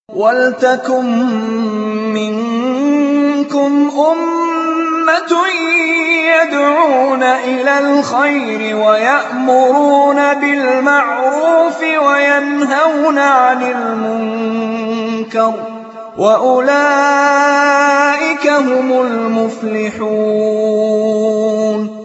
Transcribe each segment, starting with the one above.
وَلْتَكُن مِّنكُمْ أُمَّةٌ يَدْعُونَ إِلَى الْخَيْرِ وَيَأْمُرُونَ بِالْمَعْرُوفِ وَيَنْهَوْنَ عَنِ الْمُنكَرِ ۚ وَأُولَٰئِكَ هُمُ الْمُفْلِحُونَ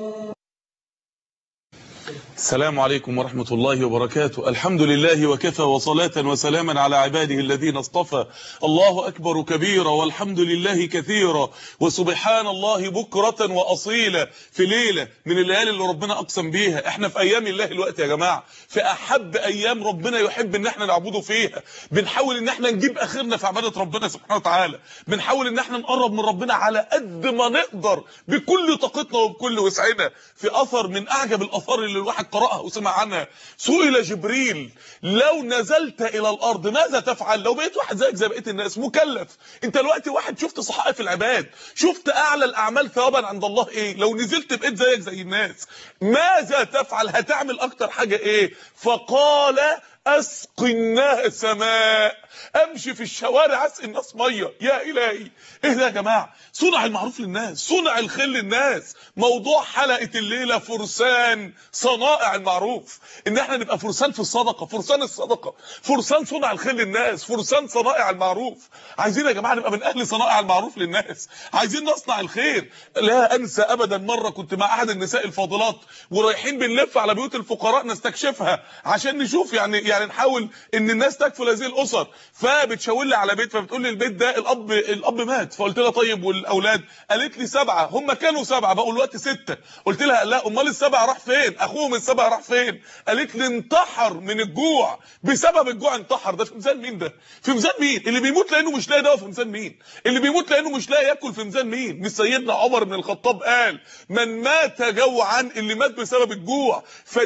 السلام عليكم ورحمة الله وبركاته الحمد لله وكفى وصلاة وسلاما على عباده الذين اصطفى الله أكبر كبيرا والحمد لله كثيرا وسبحان الله بكرة وأصيلا في ليلة من الليالي اللي ربنا أقسم بيها احنا في أيام الله الوقت يا جماعة في أحب أيام ربنا يحب ان احنا نعبده فيها بنحاول ان احنا نجيب آخرنا في عبادة ربنا سبحانه وتعالى بنحاول ان احنا نقرب من ربنا على قد ما نقدر بكل طاقتنا وبكل وسعنا في أثر من أعجب الأثار اللي الواحد قرأها وسمع عنها سئل جبريل لو نزلت الى الارض ماذا تفعل لو بقيت واحد زيك زي بقيه الناس مكلف انت دلوقتي واحد شفت صحائف العباد شفت اعلى الاعمال ثوابا عند الله ايه لو نزلت بقيت زيك زي الناس ماذا تفعل هتعمل اكتر حاجه ايه فقال اسقي الناس ماء امشي في الشوارع اسقي الناس ميه يا الهي ايه ده يا جماعه صنع المعروف للناس صنع الخير للناس موضوع حلقه الليله فرسان صنائع المعروف ان احنا نبقى فرسان في الصدقه فرسان الصدقه فرسان صنع الخير للناس فرسان صنائع المعروف عايزين يا جماعه نبقى من اهل صنائع المعروف للناس عايزين نصنع الخير لا انسى ابدا مره كنت مع احد النساء الفاضلات ورايحين بنلف على بيوت الفقراء نستكشفها عشان نشوف يعني يعني نحاول ان الناس تكفل هذه الاسر فبتشاور لي على بيت فبتقول لي البيت ده الاب الاب مات فقلت لها طيب والاولاد قالت لي سبعه هم كانوا سبعه بقوا دلوقتي سته قلت لها لا امال السبعه راح فين اخوهم السبعه راح فين قالت لي انتحر من الجوع بسبب الجوع انتحر ده في ميزان مين ده في ميزان مين اللي بيموت لانه مش لاقي دواء في ميزان مين اللي بيموت لانه مش لاقي ياكل في ميزان مين مش سيدنا عمر بن الخطاب قال من مات جوعا اللي مات بسبب الجوع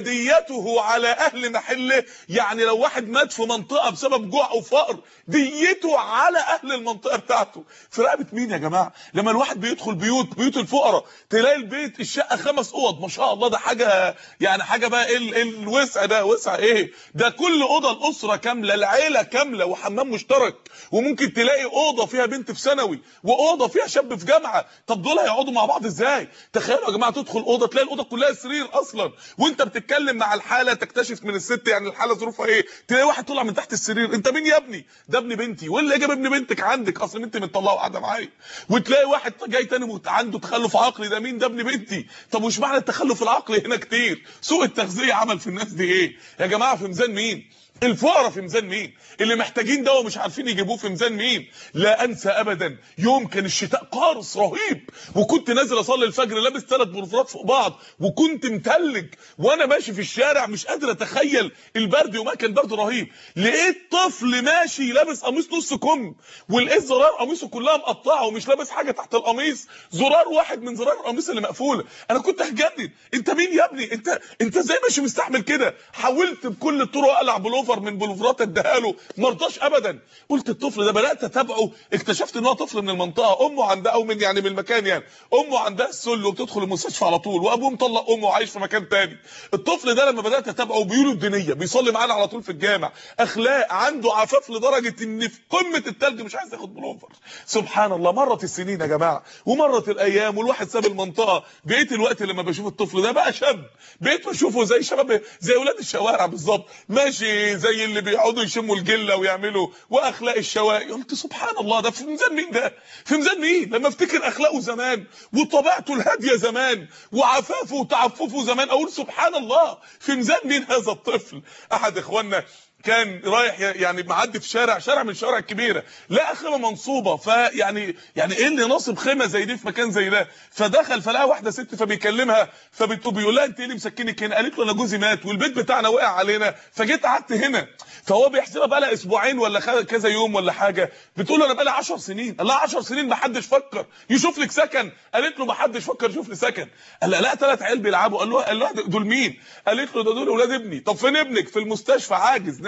فديته على اهل محله يعني لو واحد مات في منطقه بسبب جوع او فقر ديته على اهل المنطقه بتاعته في رقبه مين يا جماعه لما الواحد بيدخل بيوت بيوت الفقراء تلاقي البيت الشقه خمس اوض ما شاء الله ده حاجه يعني حاجه بقى ايه ال- الوسع ده وسع ايه ده كل اوضه الاسره كامله العيله كامله وحمام مشترك وممكن تلاقي اوضه فيها بنت في ثانوي واوضه فيها شاب في جامعه طب دول هيقعدوا مع بعض ازاي تخيلوا يا جماعه تدخل اوضه تلاقي الاوضه كلها سرير اصلا وانت بتتكلم مع الحاله تكتشف من الست يعني الحاله ظروفها ايه تلاقي واحد طلع من تحت السرير انت مين يا ابني ده ابن بنتي واللي جاب ابن بنتك عندك اصل انت مطلعه وقاعده معايا وتلاقي واحد جاي تاني مت- عنده تخلف عقلي ده مين ده ابن بنتي طب وش معنى التخلف العقلي هنا كتير سوء التغذيه عمل في الناس دي ايه يا جماعه في ميزان مين الفقراء في ميزان مين اللي محتاجين دواء مش عارفين يجيبوه في ميزان مين لا انسى ابدا يوم كان الشتاء قارس رهيب وكنت نازل اصلي الفجر لابس ثلاث بلوفرات فوق بعض وكنت متلج وانا ماشي في الشارع مش قادر اتخيل البرد يومها كان برد رهيب لقيت طفل ماشي لابس قميص نص كم ولقيت زرار قميصه كلها مقطعه ومش لابس حاجه تحت القميص زرار واحد من زرار القميص اللي مقفوله انا كنت هتجنن انت مين يا ابني انت انت ازاي ماشي مستحمل كده حاولت بكل الطرق اقلع بلوفر من بلوفرات اديها له ما رضاش ابدا قلت الطفل ده بدات اتابعه اكتشفت ان هو طفل من المنطقه امه عندها او من يعني من المكان يعني امه عندها السل وبتدخل المستشفى على طول وابوه مطلق امه وعايش في مكان تاني الطفل ده لما بدات اتابعه بيقولوا الدينيه بيصلي معانا على طول في الجامع اخلاق عنده عفاف لدرجه ان في قمه التلج مش عايز ياخد بلوفر سبحان الله مرت السنين يا جماعه ومرت الايام والواحد ساب المنطقه بقيت الوقت لما بشوف الطفل ده بقى شاب بقيت بشوفه زي شباب زي اولاد الشوارع بالظبط ماشي زي اللي بيقعدوا يشموا الجله ويعملوا واخلاق الشوارع قلت سبحان الله ده في ميزان مين ده في ميزان مين لما افتكر اخلاقه زمان وطبيعته الهاديه زمان وعفافه وتعففه زمان اقول سبحان الله في ميزان مين هذا الطفل احد اخواننا كان رايح يعني معدي في شارع شارع من الشوارع الكبيره لقى خيمه منصوبه فيعني يعني ايه اللي ناصب خيمه زي دي في مكان زي ده فدخل فلقى واحده ست فبيكلمها فبيقول لها انت ايه اللي مسكنك هنا قالت له انا جوزي مات والبيت بتاعنا وقع علينا فجيت قعدت هنا فهو بيحسبها بقى لها اسبوعين ولا خ- كذا يوم ولا حاجه بتقول له انا بقى لي 10 سنين قال لها 10 سنين ما حدش فكر يشوف لك سكن قالت له ما حدش فكر يشوف لي سكن قال لها لا ثلاث عيال بيلعبوا قال له قال له دول مين قالت له ده دول اولاد ابني طب فين ابنك في المستشفى عاجز نايم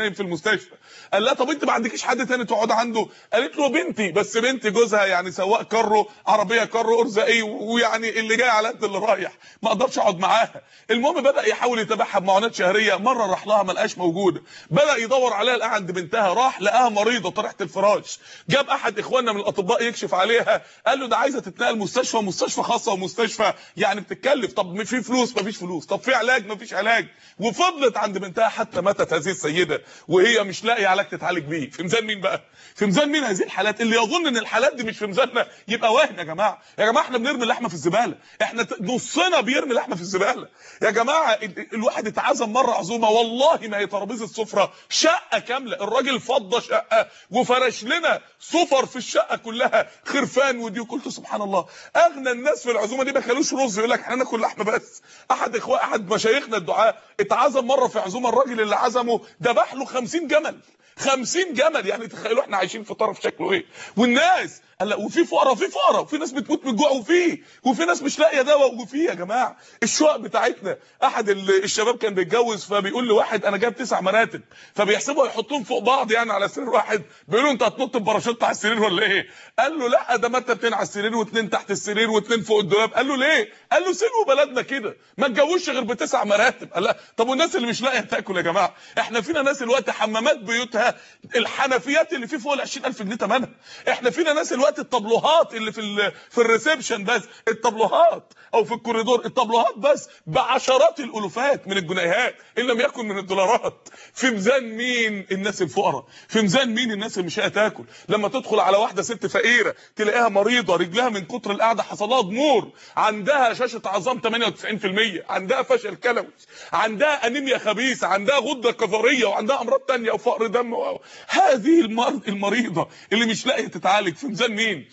نايم في المستشفى قال لها طب انت ما عندكيش حد تاني تقعد عنده قالت له بنتي بس بنتي جوزها يعني سواق كارو عربيه كارو ارزاقيه ويعني اللي جاي على قد اللي رايح ما اقدرش اقعد معاها المهم بدا يحاول يتابعها بمعونات شهريه مره راح لها ما لقاش موجوده بدا يدور عليها لقاها عند بنتها راح لقاها مريضه طرحت الفراش جاب احد اخواننا من الاطباء يكشف عليها قال له ده عايزه تتنقل مستشفى مستشفى خاصه ومستشفى يعني بتتكلف طب في فلوس مفيش فلوس طب في علاج مفيش علاج وفضلت عند بنتها حتى ماتت هذه السيده وهي مش لاقيه علاج تتعالج بيه في ميزان مين بقى في ميزان مين هذه الحالات اللي يظن ان الحالات دي مش في ميزاننا يبقى واهم يا جماعه يا جماعه احنا بنرمي اللحمه في الزباله احنا نصنا بيرمي لحمه في الزباله يا جماعه الواحد اتعزم مره عزومه والله ما هي ترابيزه سفره شقه كامله الراجل فضى شقه وفرش لنا سفر في الشقه كلها خرفان ودي قلت سبحان الله اغنى الناس في العزومه دي ما كانوش رز يقول لك احنا ناكل لحمه بس احد اخوان احد مشايخنا الدعاء اتعزم مره في عزومه الراجل اللي عزمه ذبح له 50 جمل 50 جمل يعني تخيلوا احنا عايشين في طرف شكله ايه والناس قال لا وفي فقراء وفي فقراء وفي ناس بتموت من الجوع وفي وفي ناس مش لاقيه دواء وفي يا جماعه الشقق بتاعتنا احد الشباب كان بيتجوز فبيقول لواحد انا جايب تسع مراتب فبيحسبوا يحطوهم فوق بعض يعني على سرير واحد بيقولوا انت هتنط بباراشوت على السرير ولا ايه قال له لا ده مرتب اتنين على السرير واثنين تحت السرير واثنين فوق الدولاب قال له ليه قال له سيبوا بلدنا كده ما اتجوزش غير بتسع مراتب قال لا طب والناس اللي مش لاقيه تاكل يا جماعه احنا فينا ناس الوقت حمامات بيوتها الحنفيات اللي فيه فوق ال 20000 جنيه ثمنها احنا فينا ناس الوقت الطبلوهات اللي في ال في الريسبشن بس الطبلوهات او في الكوريدور الطبلوهات بس بعشرات الالوفات من الجنيهات ان لم يكن من الدولارات في ميزان مين الناس الفقراء في ميزان مين الناس اللي مش هتاكل لما تدخل على واحده ست فقيره تلاقيها مريضه رجلها من كتر القعده حصل لها ضمور عندها شاشه عظام 98% عندها فشل كلوي عندها انيميا خبيثه عندها غده كظريه وعندها امراض تانية وفقر دم و... هذه المرض المريضه اللي مش لاقيه تتعالج في ميزان مين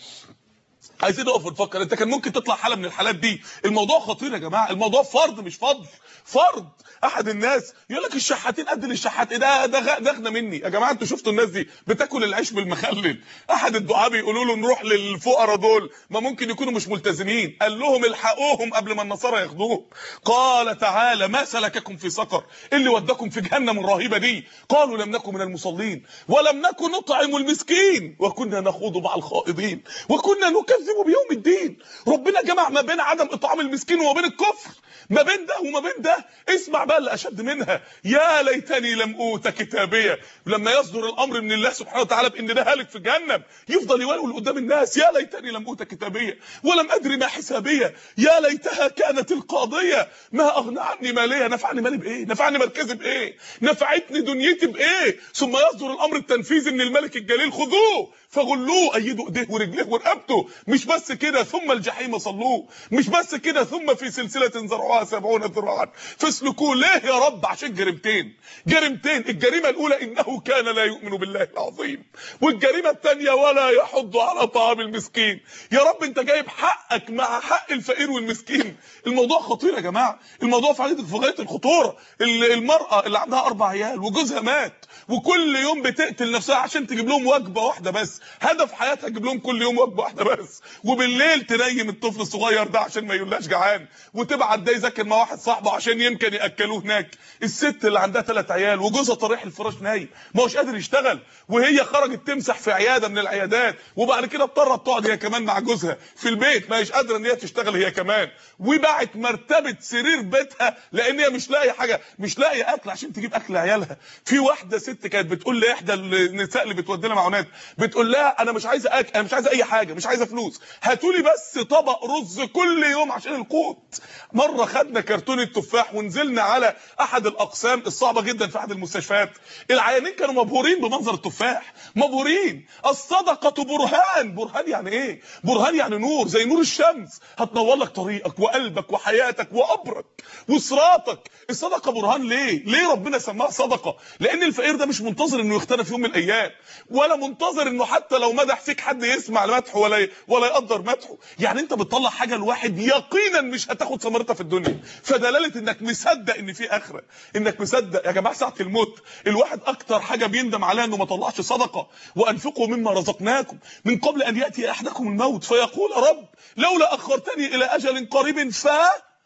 عايزين نقف ونفكر انت كان ممكن تطلع حاله من الحالات دي الموضوع خطير يا جماعه الموضوع فرض مش فضل فرض احد الناس يقول لك الشحاتين قد الشحات ده ده غ- ده اغنى مني يا جماعه انتوا شفتوا الناس دي بتاكل العيش بالمخلل احد الدعاء بيقولوا له نروح للفقراء دول ما ممكن يكونوا مش ملتزمين قال لهم الحقوهم قبل ما النصارى ياخدوهم قال تعالى ما سلككم في سقر اللي وداكم في جهنم الرهيبه دي قالوا لم نكن من المصلين ولم نكن نطعم المسكين وكنا نخوض مع الخائضين وكنا نكذب بيوم الدين ربنا جمع ما بين عدم اطعام المسكين وما بين الكفر ما بين ده وما بين ده اسمع بقى اللي اشد منها يا ليتني لم اوت كتابيه لما يصدر الامر من الله سبحانه وتعالى بان ده هالك في جهنم يفضل يقول قدام الناس يا ليتني لم اوت كتابيه ولم ادري ما حسابيه يا ليتها كانت القاضيه ما اغنى عني ماليه نفعني مالي بايه نفعني مركزي بايه نفعتني دنيتي بايه ثم يصدر الامر التنفيذي من الملك الجليل خذوه فغلوه ايدوا ايديه ورجليه ورقبته مش بس كده ثم الجحيم صلوه مش بس كده ثم في سلسله زرعها سبعون ذراعا فاسلكوه ليه يا رب عشان جريمتين جريمتين الجريمه الاولى انه كان لا يؤمن بالله العظيم والجريمه الثانيه ولا يحض على طعام المسكين يا رب انت جايب حقك مع حق الفقير والمسكين الموضوع خطير يا جماعه الموضوع في غايه في غايه الخطوره ال- المراه اللي عندها اربع عيال وجوزها مات وكل يوم بتقتل نفسها عشان تجيب لهم وجبه واحده بس هدف حياتها تجيب لهم كل يوم وجبه واحده بس وبالليل تنيم الطفل الصغير ده عشان ما يقولهاش جعان وتبعت ده يذاكر مع واحد صاحبه عشان يمكن ياكلوه هناك الست اللي عندها ثلاث عيال وجوزها طريح الفراش نايم ما هوش قادر يشتغل وهي خرجت تمسح في عياده من العيادات وبعد كده اضطرت تقعد هي كمان مع جوزها في البيت ما هيش قادره ان هي تشتغل هي كمان وباعت مرتبه سرير بيتها لان هي مش لاقيه حاجه مش لاقيه اكل عشان تجيب اكل لعيالها في واحده ست كانت بتقول لاحدى النساء اللي بتودي لها معونات بتقول لها انا مش عايزه اكل انا مش عايزه اي حاجه مش عايزه فلوس هاتوا لي بس طبق رز كل يوم عشان القوت مره خدنا كرتونه تفاح ونزلنا على احد الاقسام الصعبه جدا في احد المستشفيات العيانين كانوا مبهورين بمنظر التفاح مبهورين الصدقه برهان برهان يعني ايه برهان يعني نور زي نور الشمس هتنور لك طريقك وقلبك وحياتك وقبرك وصراطك الصدقه برهان ليه ليه ربنا سماها صدقه لان الفقير ده مش منتظر انه يختنى في يوم من الايام ولا منتظر انه حتى لو مدح فيك حد يسمع لمدحه ولا ولا يقدر مدحه يعني انت بتطلع حاجه لواحد يقينا مش هتاخد ثمرتها في الدنيا فدلاله انك مصدق ان في اخره انك مصدق يا جماعه ساعه الموت الواحد اكتر حاجه بيندم عليها انه ما طلعش صدقه وانفقوا مما رزقناكم من قبل ان ياتي احدكم الموت فيقول يا رب لولا اخرتني الى اجل قريب ف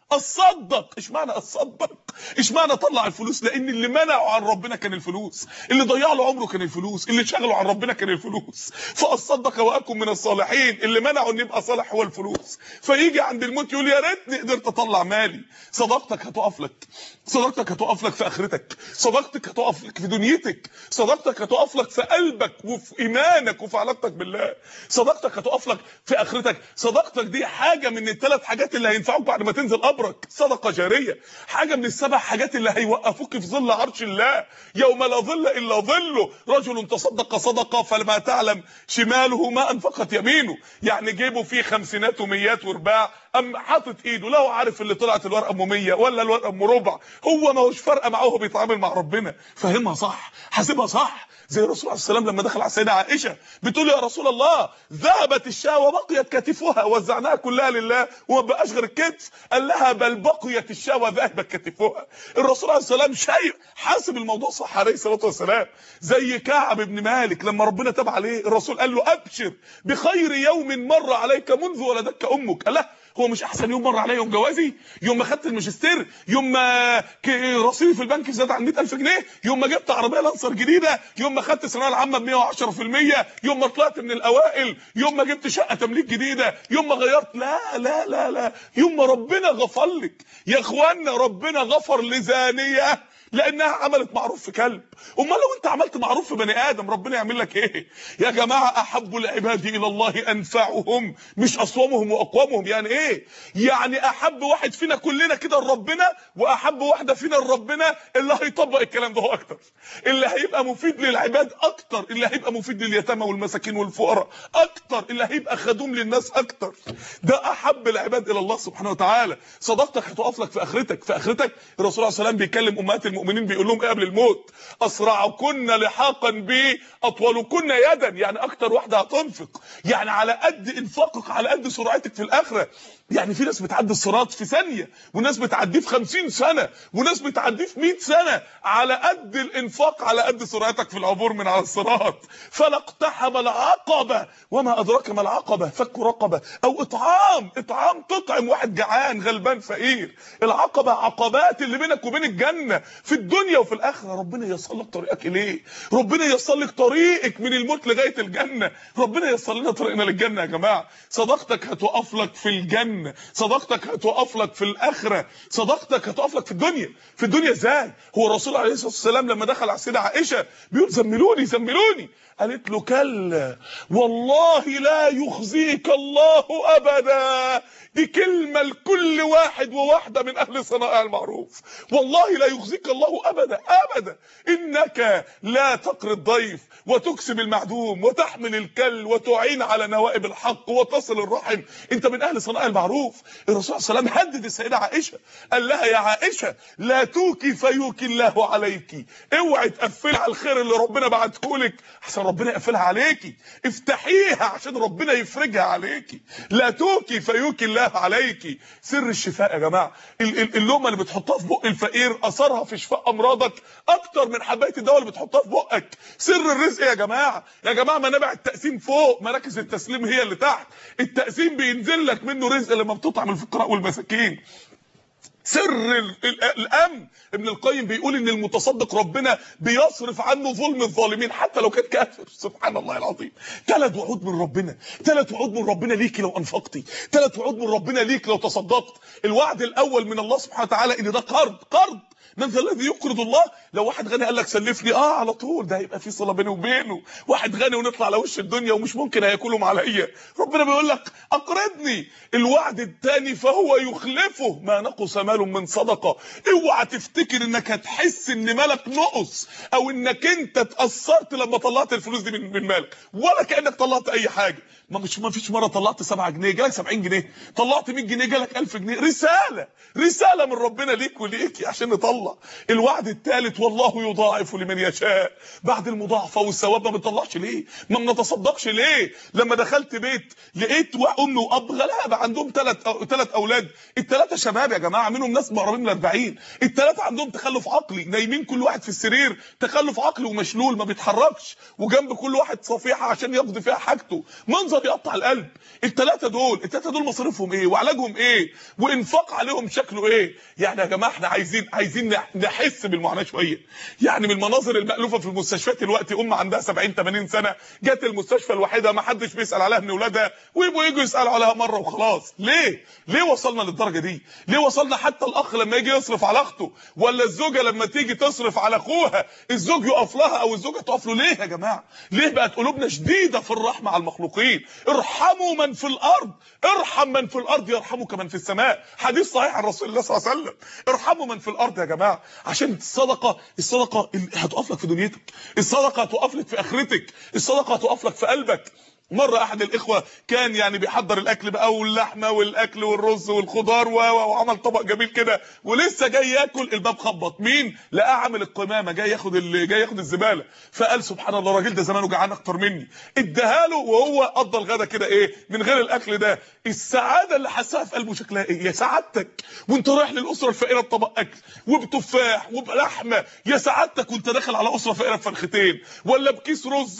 اصدق ايش معنى اصدق ايش معنى اطلع الفلوس لان اللي منعه عن ربنا كان الفلوس اللي ضيع له عمره كان الفلوس اللي شغله عن ربنا كان الفلوس فاصدق واكن من الصالحين اللي منعه ان يبقى صالح هو الفلوس فيجي عند الموت يقول يا ريتني قدرت اطلع مالي صداقتك هتقف لك صداقتك هتقف لك في اخرتك صداقتك هتقف لك في دنيتك صداقتك هتقف لك في قلبك وفي ايمانك وفي علاقتك بالله صداقتك هتقف لك في اخرتك صداقتك دي حاجه من الثلاث حاجات اللي هينفعوك بعد ما تنزل قبرك صدقه جاريه حاجه من السبع حاجات اللي هيوقفوك في ظل عرش الله يوم لا ظل الا ظله رجل تصدق صدقه فلما تعلم شماله ما انفقت يمينه يعني جيبه فيه خمسينات وميات ورباع ام حاطط ايده لا هو عارف اللي طلعت الورقه ام 100 ولا الورقه ام ربع هو ما هوش فارقه معاه هو بيتعامل مع ربنا فاهمها صح حاسبها صح زي الرسول عليه السلام لما دخل على السيده عائشه بتقول يا رسول الله ذهبت الشاه وبقيت كتفها وزعناها كلها لله وما بقاش غير الكتف قال لها بل بقيت الشاه وذهبت كتفها الرسول عليه السلام شايف حاسب الموضوع صح عليه الصلاه والسلام زي كعب بن مالك لما ربنا تاب عليه الرسول قال له ابشر بخير يوم مر عليك منذ ولدتك امك قال له هو مش احسن يوم مر عليا يوم جوازي يوم ما خدت الماجستير يوم ما ك- رصيدي في البنك زاد عن 100000 جنيه يوم ما جبت عربيه لانسر جديده يوم ما خدت الثانويه العامه ب 110% يوم ما طلعت من الاوائل يوم ما جبت شقه تمليك جديده يوم ما غيرت لا لا لا لا يوم ما ربنا غفر لك يا اخوانا ربنا غفر لزانيه لانها عملت معروف في كلب امال لو انت عملت معروف في بني ادم ربنا يعمل لك ايه يا جماعه احب العباد الى الله انفعهم مش اصومهم واقومهم يعني ايه يعني احب واحد فينا كلنا كده لربنا واحب واحده فينا لربنا اللي هيطبق الكلام ده هو اكتر اللي هيبقى مفيد للعباد اكتر اللي هيبقى مفيد لليتامى والمساكين والفقراء اكتر اللي هيبقى خدوم للناس اكتر ده احب العباد الى الله سبحانه وتعالى صداقتك هتقف لك في اخرتك في اخرتك الرسول عليه السلام بيكلم امهات المؤمنين بيقول لهم ايه قبل الموت اسرعكن لحاقا بي اطولكن يدا يعني اكتر واحده هتنفق يعني على قد انفاقك على قد سرعتك في الاخره يعني في ناس بتعدي الصراط في ثانيه وناس بتعديه في 50 سنه وناس بتعديه في 100 سنه على قد الانفاق على قد سرعتك في العبور من على الصراط فلا اقتحم العقبه وما ادراك ما العقبه فك رقبه او اطعام اطعام تطعم واحد جعان غلبان فقير العقبه عقبات اللي بينك وبين الجنه في الدنيا وفي الاخره ربنا ييسر لك طريقك اليه ربنا ييسر لك طريقك من الموت لغايه الجنه ربنا ييسر لنا طريقنا للجنه يا جماعه صداقتك هتقف لك في الجنه صداقتك هتقف لك في الاخره صداقتك هتقف لك في الدنيا في الدنيا ازاي هو الرسول عليه الصلاه والسلام لما دخل على السيده عائشه بيقول زملوني زملوني قالت له كلا والله لا يخزيك الله ابدا دي كلمه لكل واحد وواحده من اهل صنائع المعروف والله لا يخزيك الله ابدا ابدا انك لا تقري الضيف وتكسب المعدوم وتحمل الكل وتعين على نوائب الحق وتصل الرحم انت من اهل صنائع المعروف الرسول صلى الله عليه وسلم هدد السيده عائشه قال لها يا عائشه لا توكي فيوكي الله عليك اوعي تقفلي على الخير اللي ربنا بعته لك عشان ربنا يقفلها عليكي افتحيها عشان ربنا يفرجها عليكي لا توكي فيوكي الله عليكي سر الشفاء يا جماعه ال- ال- اللقمه اللي بتحطها في بق الفقير اثرها في شفاء امراضك اكتر من حبايه الدواء اللي بتحطها في بقك سر الرزق يا جماعه يا جماعه منابع التقسيم فوق مراكز التسليم هي اللي تحت التقسيم بينزل لك منه رزق لما بتطعم الفقراء والمساكين سر ال- ال- الامن ابن القيم بيقول ان المتصدق ربنا بيصرف عنه ظلم الظالمين حتى لو كان كافر سبحان الله العظيم ثلاث وعود من ربنا ثلاث وعود من ربنا ليكي لو انفقتي ثلاث وعود من ربنا ليك لو تصدقت الوعد الاول من الله سبحانه وتعالى ان ده قرض قرض من ذا الذي يقرض الله لو واحد غني قال لك سلفني اه على طول ده هيبقى في صله بيني وبينه واحد غني ونطلع على وش الدنيا ومش ممكن هياكلهم عليا ربنا بيقول لك اقرضني الوعد الثاني فهو يخلفه ما نقص مال من صدقه اوعى تفتكر انك هتحس ان مالك نقص او انك انت اتاثرت لما طلعت الفلوس دي من من مالك ولا كانك طلعت اي حاجه ما مش ما فيش مره طلعت 7 جنيه جالك 70 جنيه طلعت 100 جنيه جالك 1000 جنيه رساله رساله من ربنا ليك وليكي عشان نطلع بيطلع الوعد الثالث والله يضاعف لمن يشاء بعد المضاعفه والثواب ما بنطلعش ليه ما بنتصدقش ليه لما دخلت بيت لقيت ام واب غلابه عندهم ثلاث ثلاث اولاد الثلاثه شباب يا جماعه منهم ناس مقربين من 40 الثلاثه عندهم تخلف عقلي نايمين كل واحد في السرير تخلف عقلي ومشلول ما بيتحركش وجنب كل واحد صفيحه عشان يقضي فيها حاجته منظر يقطع القلب الثلاثه دول الثلاثه دول مصاريفهم ايه وعلاجهم ايه وانفاق عليهم شكله ايه يعني يا جماعه احنا عايزين عايزين نحس بالمعاناه شويه يعني من المناظر المألوفه في المستشفيات دلوقتي ام عندها 70 80 سنه جت المستشفى الوحيده ما حدش بيسال عليها من اولادها ويبقوا يجوا يسالوا عليها مره وخلاص ليه ليه وصلنا للدرجه دي ليه وصلنا حتى الاخ لما يجي يصرف على اخته ولا الزوجه لما تيجي تصرف على اخوها الزوج يقف لها او الزوجه تقف له ليه يا جماعه ليه بقت قلوبنا شديده في الرحمه على المخلوقين ارحموا من في الارض ارحم من في الارض يرحمك من في السماء حديث صحيح عن رسول الله صلى الله عليه وسلم ارحموا من في الارض يا جماعه عشان الصدقه الصدقه هتقف لك في دنيتك الصدقه هتقف لك في اخرتك الصدقه هتقف لك في قلبك مره احد الاخوه كان يعني بيحضر الاكل بقى واللحمه والاكل والرز والخضار وعمل طبق جميل كده ولسه جاي ياكل الباب خبط مين لقاه عامل القمامه جاي ياخد اللي جاي ياخد الزباله فقال سبحان الله الراجل ده زمانه جعان اكتر مني اداها له وهو قضى الغدا كده ايه من غير الاكل ده السعاده اللي حسها في قلبه شكلها ايه يا سعادتك وانت رايح للاسره الفقيره بطبق اكل وبتفاح وبلحمه يا سعادتك وانت داخل على اسره فقيره بفرختين ولا بكيس رز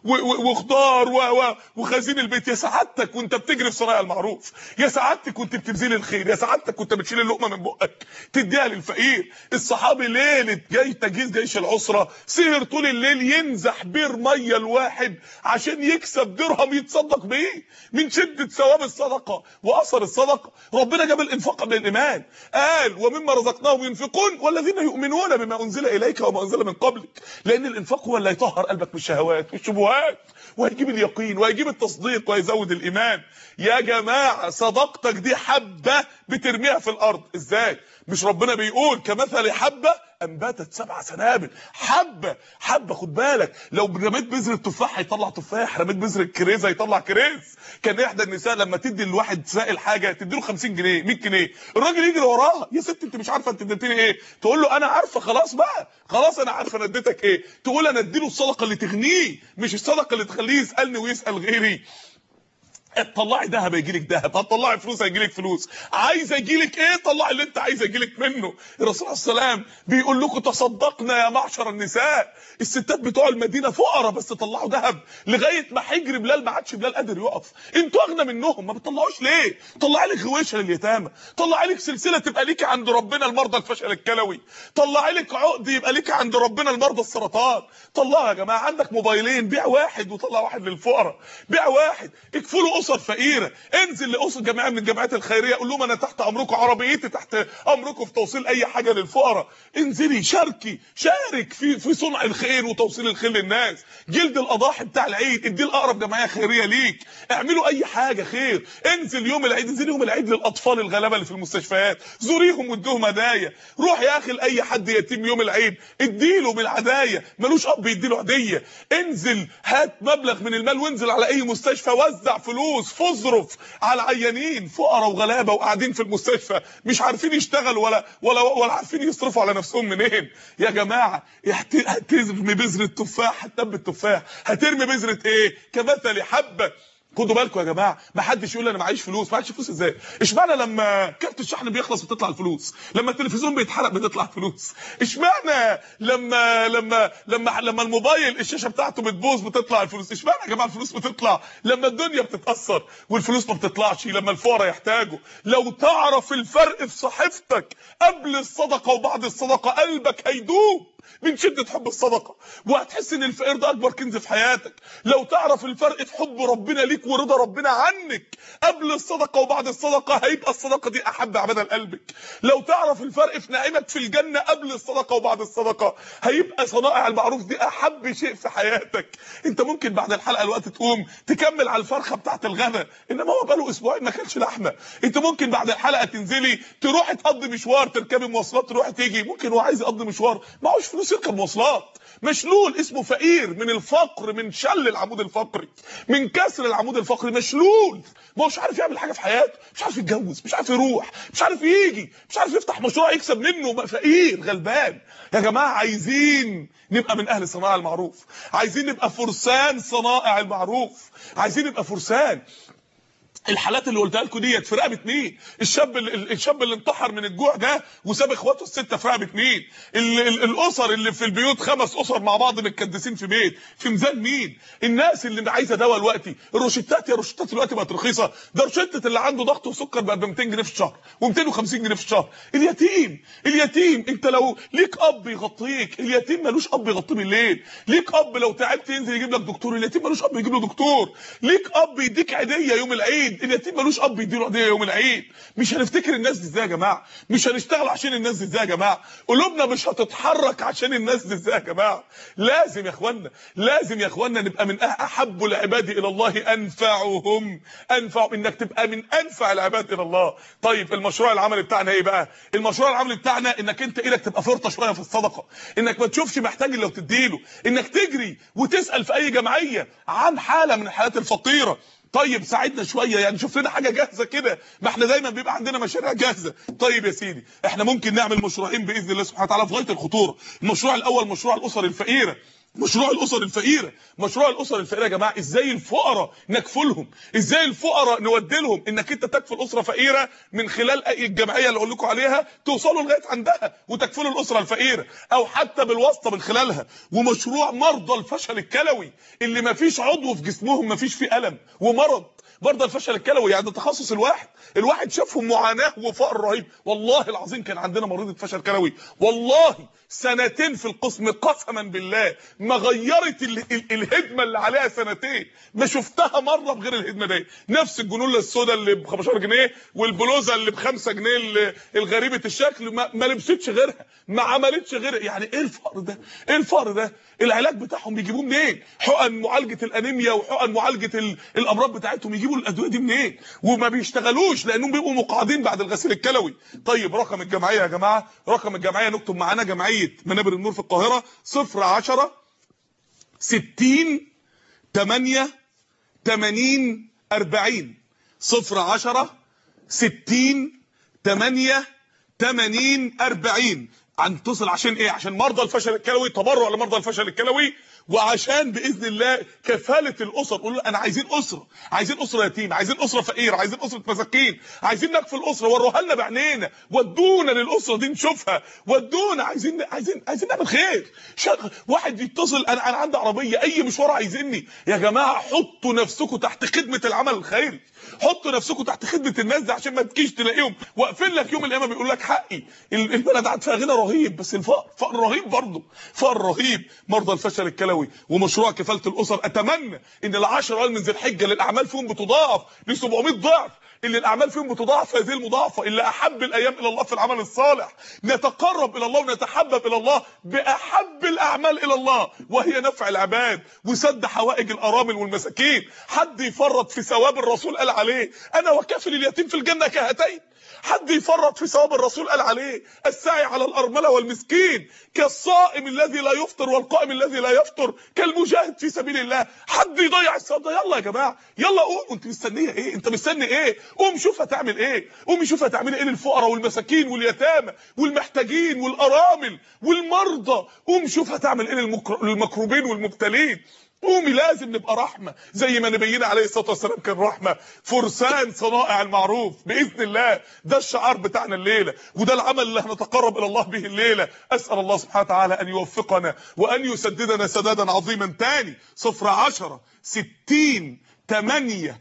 وخضار و وخزين البيت يا سعادتك وانت بتجري في صنايع المعروف يا سعادتك وانت بتبذل الخير يا سعادتك وانت بتشيل اللقمه من بقك تديها للفقير الصحابي ليله جاي تجهيز جيش العسره سهر طول الليل ينزح بير ميه الواحد عشان يكسب درهم يتصدق بيه من شده ثواب الصدقه واثر الصدقه ربنا جاب الانفاق قبل الايمان قال ومما رزقناهم ينفقون والذين يؤمنون بما انزل اليك وما انزل من قبلك لان الانفاق هو اللي هيطهر قلبك من الشهوات والشبهات وهيجيب اليقين وهيجيب التصديق وهيزود الايمان يا جماعه صداقتك دي حبه بترميها في الارض ازاي مش ربنا بيقول كمثل حبه انبتت سبع سنابل حبه حبه خد بالك لو رميت بذر التفاح هيطلع تفاح رميت بذر الكريز هيطلع كريز كان احدى النساء لما تدي الواحد سائل حاجه تدي له 50 جنيه 100 جنيه الراجل يجري وراها يا ست انت مش عارفه انت اديتني ايه تقول له انا عارفه خلاص بقى خلاص انا عارفه انا اديتك ايه تقول انا اديله الصدقه اللي تغنيه مش الصدقه اللي تخليه يسالني ويسال غيري تطلعي ذهب هيجي لك ذهب هتطلعي فلوس هيجي لك فلوس عايزه يجي لك ايه طلعي اللي انت عايزه يجي لك منه الرسول عليه السلام بيقول لكم تصدقنا يا معشر النساء الستات بتوع المدينه فقراء بس طلعوا ذهب لغايه ما حجر بلال ما عادش بلال قادر يقف انتوا اغنى منهم ما بتطلعوش ليه طلعي لك غويشه لليتامى طلعي لك سلسله تبقى ليكي عند ربنا المرضى الفشل الكلوي طلعي لك عقد يبقى ليكي عند ربنا المرضى السرطان طلعها يا جماعه عندك موبايلين بيع واحد وطلع واحد للفقراء بيع واحد اكفلوا اسر فقيره انزل لاسر جماعه من الجمعيات الخيريه قول لهم انا تحت امركم عربيتي تحت امركم في توصيل اي حاجه للفقراء انزلي شاركي شارك في في صنع الخير وتوصيل الخير للناس جلد الاضاحي بتاع العيد اديه لاقرب جمعيه خيريه ليك اعملوا اي حاجه خير انزل يوم العيد انزل يوم العيد للاطفال الغلابه اللي في المستشفيات زوريهم وادوهم هدايا روح يا اخي لاي حد يتيم يوم العيد اديله من العدايا ملوش اب يديله هديه انزل هات مبلغ من المال وانزل على اي مستشفى وزع فلوس فاصرف على عيانين فقراء وغلابه وقاعدين في المستشفى مش عارفين يشتغلوا ولا ولا ولا عارفين يصرفوا على نفسهم منين يا جماعه هترمي بذره تفاح هتنبت التفاح هترمي بذره ايه كمثل حبه خدوا بالكم يا جماعه ما حدش يقول انا معيش فلوس معيش فلوس ازاي اشمعنى لما كارت الشحن بيخلص بتطلع الفلوس لما التلفزيون بيتحرق بتطلع فلوس اشمعنى لما لما لما لما الموبايل الشاشه بتاعته بتبوظ بتطلع الفلوس اشمعنى يا جماعه الفلوس بتطلع لما الدنيا بتتاثر والفلوس ما بتطلعش لما الفقراء يحتاجوا لو تعرف الفرق في صحيفتك قبل الصدقه وبعد الصدقه قلبك هيدوب من شدة حب الصدقة وهتحس ان الفقير ده اكبر كنز في حياتك لو تعرف الفرق في حب ربنا ليك ورضا ربنا عنك قبل الصدقة وبعد الصدقة هيبقى الصدقة دي احب عبادة لقلبك لو تعرف الفرق في نعيمك في الجنة قبل الصدقة وبعد الصدقة هيبقى صنائع المعروف دي احب شيء في حياتك انت ممكن بعد الحلقة الوقت تقوم تكمل على الفرخة بتاعت الغدا انما هو بقاله اسبوعين ما كانش لحمة انت ممكن بعد الحلقة تنزلي تروحي تقضي مشوار تركبي مواصلات تروحي تيجي ممكن هو عايز يقضي مشوار معهوش فلوس يركب مواصلات مشلول اسمه فقير من الفقر من شل العمود الفقري من كسر العمود الفقري مشلول ما هوش عارف يعمل حاجه في حياته مش عارف يتجوز مش عارف يروح مش عارف يجي مش عارف يفتح مشروع يكسب منه فقير غلبان يا جماعه عايزين نبقى من اهل صناعه المعروف عايزين نبقى فرسان صنائع المعروف عايزين نبقى فرسان الحالات اللي قلتها لكم ديت في رقبه مين الشاب اللي الشاب اللي انتحر من الجوع ده وساب اخواته السته في رقبه مين ال ال الاسر اللي في البيوت خمس اسر مع بعض متكدسين في بيت في ميزان مين الناس اللي عايزه دواء دلوقتي الروشتات يا روشتات دلوقتي بقت رخيصه ده روشته اللي عنده ضغط وسكر بقى ب 200 جنيه في الشهر و250 جنيه في الشهر اليتيم اليتيم انت لو ليك اب يغطيك اليتيم ملوش اب يغطيه بالليل ليك اب لو تعبت ينزل يجيب لك دكتور اليتيم ملوش اب يجيب له دكتور ليك اب يديك عيديه يوم العيد اليتيم ملوش اب يديله هديه يوم العيد مش هنفتكر الناس دي ازاي يا جماعه مش هنشتغل عشان الناس دي ازاي يا جماعه قلوبنا مش هتتحرك عشان الناس دي ازاي يا جماعه لازم يا اخوانا لازم يا اخوانا نبقى من احب العباد الى الله انفعهم انفع انك تبقى من انفع العباد الى الله طيب المشروع العملي بتاعنا ايه بقى المشروع العملي بتاعنا انك انت ايدك تبقى فرطه شويه في الصدقه انك ما تشوفش محتاج الا وتديله انك تجري وتسال في اي جمعيه عن حاله من الحالات الفقيره طيب ساعدنا شويه يعني شوف لنا حاجه جاهزه كده ما احنا دايما بيبقى عندنا مشاريع جاهزه طيب يا سيدي احنا ممكن نعمل مشروعين باذن الله سبحانه وتعالى في غايه الخطوره المشروع الاول مشروع الاسر الفقيره مشروع الاسر الفقيره مشروع الاسر الفقيره يا جماعه ازاي الفقراء نكفلهم ازاي الفقراء نودي لهم انك انت تكفل اسره فقيره من خلال اي الجمعيه اللي اقول لكم عليها توصلوا لغايه عندها وتكفلوا الاسره الفقيره او حتى بالواسطه من خلالها ومشروع مرضى الفشل الكلوي اللي ما فيش عضو في جسمهم ما فيش فيه الم ومرض مرضى الفشل الكلوي يعني ده تخصص الواحد الواحد شافهم معاناه وفقر رهيب والله العظيم كان عندنا مريضه فشل كلوي والله سنتين في القسم قسما بالله ما غيرت ال ال الهدمه اللي عليها سنتين ما شفتها مره بغير الهدمه دي نفس الجنونه السوداء اللي ب 15 جنيه والبلوزه اللي ب 5 جنيه الغريبه الشكل ما, ما لبستش غيرها ما عملتش غيرها يعني ايه الفقر ده ايه الفقر ده العلاج بتاعهم بيجيبوه منين حقن معالجه الانيميا وحقن معالجه ال الامراض بتاعتهم يجيبوا الادويه دي منين وما بيشتغلوش لانهم بيبقوا مقعدين بعد الغسيل الكلوي طيب رقم الجمعيه يا جماعه رقم الجمعيه نكتب معانا جمعيه منابر النور في القاهره 0 10 60 8 80 40 0 10 60 8 80 40 هنتصل عشان ايه عشان مرضى الفشل الكلوي تبرع لمرضى الفشل الكلوي وعشان باذن الله كفاله الاسر قولوا انا عايزين اسره عايزين اسره يتيمه عايزين اسره فقيره عايزين اسره مساكين عايزين نكفل الاسره وروها لنا بعينينا ودونا للاسره دي نشوفها ودونا عايزين عايزين عايزين نعمل خير شغل واحد يتصل انا انا عندي عربيه اي مشوار عايزيني يا جماعه حطوا نفسكم تحت خدمه العمل الخيري حطوا نفسكم تحت خدمه الناس دي عشان ما تجيش تلاقيهم واقفين لك يوم القيامه بيقول لك حقي البلد قاعد فيها غنى رهيب بس الفقر فقر رهيب برضه فقر رهيب مرضى الفشل الكلوي ومشروع كفاله الاسر اتمنى ان العشر ايام من ذي الحجه اللي الاعمال فيهم بتضاعف ل 700 ضعف اللي الاعمال فيهم بتضاعف هذه المضاعفه اللي احب الايام الى الله في العمل الصالح نتقرب الى الله ونتحبب الى الله باحب الاعمال الى الله وهي نفع العباد وسد حوائج الارامل والمساكين حد يفرط في ثواب الرسول قال عليه انا وكافل اليتيم في الجنه كهاتين حد يفرط في ثواب الرسول قال عليه السعي على الارمله والمسكين كالصائم الذي لا يفطر والقائم الذي لا يفطر كالمجاهد في سبيل الله حد يضيع الثواب ده يلا يا جماعه يلا قوم انت مستنيه ايه انت مستني ايه قوم شوف هتعمل ايه قوم شوف هتعمل ايه للفقراء والمساكين واليتامى والمحتاجين والارامل والمرضى قوم شوف هتعمل ايه للمكروبين والمبتلين قومي لازم نبقى رحمه زي ما نبينا عليه الصلاه والسلام كان رحمه فرسان صنائع المعروف باذن الله ده الشعار بتاعنا الليله وده العمل اللي هنتقرب الى الله به الليله اسال الله سبحانه وتعالى ان يوفقنا وان يسددنا سدادا عظيما تاني صفر عشرة ستين تمانية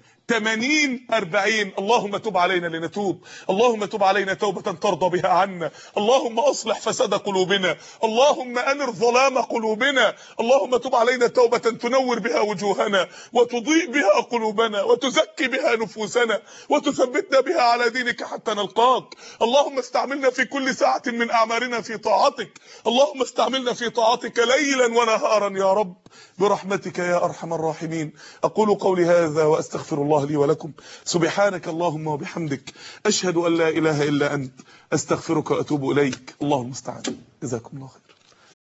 80 40 اللهم تب علينا لنتوب اللهم تب علينا توبة ترضى بها عنا اللهم اصلح فساد قلوبنا اللهم انر ظلام قلوبنا اللهم تب علينا توبة تنور بها وجوهنا وتضيء بها قلوبنا وتزكي بها نفوسنا وتثبتنا بها على دينك حتى نلقاك اللهم استعملنا في كل ساعة من اعمارنا في طاعتك اللهم استعملنا في طاعتك ليلا ونهارا يا رب برحمتك يا ارحم الراحمين اقول قولي هذا واستغفر الله لي ولكم سبحانك اللهم وبحمدك اشهد ان لا اله الا انت استغفرك واتوب اليك اللهم استعان جزاكم الله خير